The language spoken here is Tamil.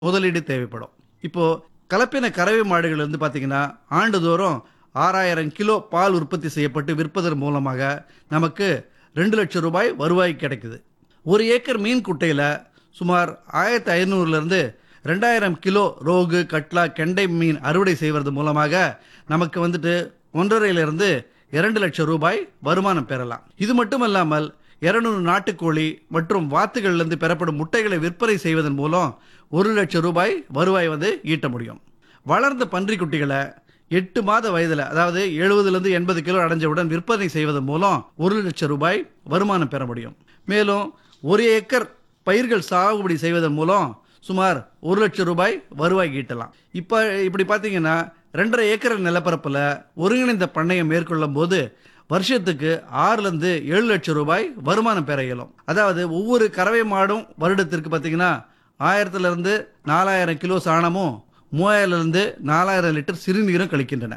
முதலீடு தேவைப்படும் இப்போ கலப்பின கறவை மாடுகள் வந்து பார்த்தீங்கன்னா ஆண்டுதோறும் ஆறாயிரம் கிலோ பால் உற்பத்தி செய்யப்பட்டு விற்பதன் மூலமாக நமக்கு ரெண்டு லட்சம் ரூபாய் வருவாய் கிடைக்குது ஒரு ஏக்கர் மீன் குட்டையில் சுமார் ஆயிரத்தி ஐநூறுலேருந்து ரெண்டாயிரம் கிலோ ரோகு கட்லா கெண்டை மீன் அறுவடை செய்வது மூலமாக நமக்கு வந்துட்டு ஒன்றரையிலிருந்து இரண்டு லட்சம் ரூபாய் வருமானம் பெறலாம் இது மட்டுமல்லாமல் இருநூறு நாட்டுக்கோழி மற்றும் வாத்துகளிலிருந்து பெறப்படும் முட்டைகளை விற்பனை செய்வதன் மூலம் ஒரு லட்சம் ரூபாய் வருவாய் வந்து ஈட்ட முடியும் வளர்ந்த பன்றிக்குட்டிகளை எட்டு மாத வயதில் அதாவது எழுபதுலேருந்து எண்பது கிலோ அடைஞ்சவுடன் விற்பனை செய்வதன் மூலம் ஒரு லட்சம் ரூபாய் வருமானம் பெற முடியும் மேலும் ஒரு ஏக்கர் பயிர்கள் சாகுபடி செய்வதன் மூலம் சுமார் ஒரு லட்சம் ரூபாய் வருவாய் ஈட்டலாம் இப்போ இப்படி பார்த்தீங்கன்னா ரெண்டரை ஏக்கர் நிலப்பரப்பில் ஒருங்கிணைந்த பண்ணையம் மேற்கொள்ளும் போது வருஷத்துக்கு ஆறுலேருந்து ஏழு லட்சம் ரூபாய் வருமானம் பெற இயலும் அதாவது ஒவ்வொரு கறவை மாடும் வருடத்திற்கு பார்த்தீங்கன்னா ஆயிரத்துலேருந்து நாலாயிரம் கிலோ சாணமும் மூவாயிரம்லேருந்து நாலாயிரம் லிட்டர் சிறுநீரும் கழிக்கின்றன